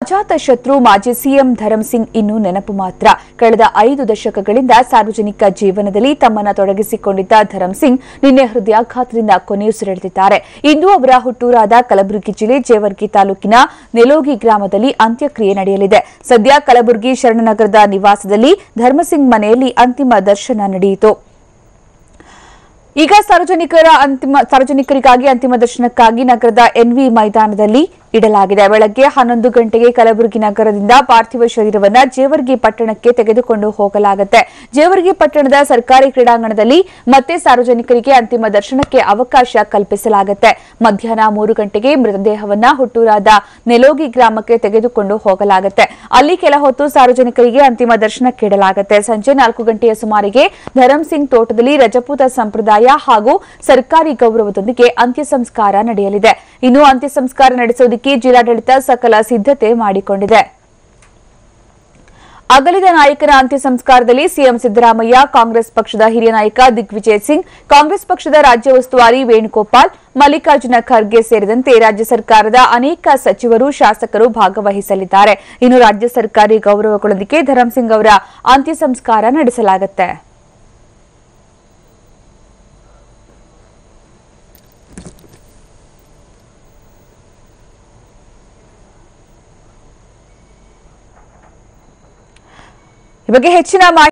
ಅಜಾತ ಶತ್ರು ಮಾಜಿ ಸಿಎಂ ಧರಮ್ ಸಿಂಗ್ ಇನ್ನೂ ನೆನಪು ಮಾತ್ರ ಕಳೆದ ಐದು ದಶಕಗಳಿಂದ ಸಾರ್ವಜನಿಕ ಜೀವನದಲ್ಲಿ ತಮ್ಮನ್ನ ತೊಡಗಿಸಿಕೊಂಡಿದ್ದ ಧರಮ್ ಸಿಂಗ್ ನಿನ್ನೆ ಹೃದಯಾಘಾತದಿಂದ ಕೊನೆಯುಸಿರೆಳೆದಿದ್ದಾರೆ ಇಂದು ಅವರ ಹುಟ್ಟೂರಾದ ಕಲಬುರಗಿ ಜಿಲ್ಲೆ ಜೇವರ್ಗಿ ತಾಲೂಕಿನ ನೆಲೋಗಿ ಗ್ರಾಮದಲ್ಲಿ ಅಂತ್ಯಕ್ರಿಯೆ ನಡೆಯಲಿದೆ ಸದ್ಯ ಕಲಬುರಗಿ ಶರಣನಗರದ ನಿವಾಸದಲ್ಲಿ ಧರ್ಮಸಿಂಗ್ ಮನೆಯಲ್ಲಿ ಅಂತಿಮ ದರ್ಶನ ನಡೆಯಿತು ಈಗ ಸಾರ್ವಜನಿಕರ ಅಂತಿಮ ಸಾರ್ವಜನಿಕರಿಗಾಗಿ ಅಂತಿಮ ದರ್ಶನಕ್ಕಾಗಿ ನಗರದ ಎನ್ವಿ ಮೈದಾನದಲ್ಲಿ ಇಡಲಾಗಿದೆ ಬೆಳಗ್ಗೆ ಹನ್ನೊಂದು ಗಂಟೆಗೆ ಕಲಬುರಗಿ ನಗರದಿಂದ ಪಾರ್ಥಿವ ಶರೀರವನ್ನ ಜೇವರ್ಗಿ ಪಟ್ಟಣಕ್ಕೆ ತೆಗೆದುಕೊಂಡು ಹೋಗಲಾಗುತ್ತೆ ಜೇವರ್ಗಿ ಪಟ್ಟಣದ ಸರ್ಕಾರಿ ಕ್ರೀಡಾಂಗಣದಲ್ಲಿ ಮತ್ತೆ ಸಾರ್ವಜನಿಕರಿಗೆ ಅಂತಿಮ ದರ್ಶನಕ್ಕೆ ಅವಕಾಶ ಕಲ್ಪಿಸಲಾಗುತ್ತೆ ಮಧ್ಯಾಹ್ನ ಮೂರು ಗಂಟೆಗೆ ಮೃತದೇಹವನ್ನ ಹುಟ್ಟೂರಾದ ನೆಲೋಗಿ ಗ್ರಾಮಕ್ಕೆ ತೆಗೆದುಕೊಂಡು ಹೋಗಲಾಗುತ್ತೆ ಅಲ್ಲಿ ಕೆಲ ಹೊತ್ತು ಸಾರ್ವಜನಿಕರಿಗೆ ಅಂತಿಮ ದರ್ಶನಕ್ಕೆ ಇಡಲಾಗುತ್ತೆ ಸಂಜೆ ನಾಲ್ಕು ಗಂಟೆಯ ಸುಮಾರಿಗೆ ಧರಮ್ ಸಿಂಗ್ ತೋಟದಲ್ಲಿ ರಜಪೂತ ಸಂಪ್ರದಾಯ ಹಾಗೂ ಸರ್ಕಾರಿ ಗೌರವದೊಂದಿಗೆ ಅಂತ್ಯ ಸಂಸ್ಕಾರ ನಡೆಯಲಿದೆ ಇನ್ನು ಅಂತ್ಯ ಸಂಸ್ಕಾರ ನಡೆಸುವುದಕ್ಕೆ ಜಿಲ್ಲಾಡಳಿತ ಸಕಲ ಸಿದ್ಧತೆ ಮಾಡಿಕೊಂಡಿದೆ ಅಗಲಿದ ನಾಯಕನ ಅಂತ್ಯ ಸಂಸ್ಕಾರದಲ್ಲಿ ಸಿಎಂ ಸಿದ್ದರಾಮಯ್ಯ ಕಾಂಗ್ರೆಸ್ ಪಕ್ಷದ ಹಿರಿಯ ನಾಯಕ ದಿಗ್ವಿಜಯ್ ಸಿಂಗ್ ಕಾಂಗ್ರೆಸ್ ಪಕ್ಷದ ರಾಜ್ಯ ಉಸ್ತುವಾರಿ ವೇಣುಗೋಪಾಲ್ ಮಲ್ಲಿಕಾರ್ಜುನ ಖರ್ಗೆ ಸೇರಿದಂತೆ ರಾಜ್ಯ ಸರ್ಕಾರದ ಅನೇಕ ಸಚಿವರು ಶಾಸಕರು ಭಾಗವಹಿಸಲಿದ್ದಾರೆ ಇನ್ನು ರಾಜ್ಯ ಸರ್ಕಾರಿ ಗೌರವಗಳೊಂದಿಗೆ ಧರಮ್ ಸಿಂಗ್ ಅವರ ಅಂತ್ಯ ಸಂಸ್ಕಾರ ನಡೆಸಲಾಗುತ್ತೆ ಈ ಬಗ್ಗೆ ಹೆಚ್ಚಿನ ಮಾಹಿತಿ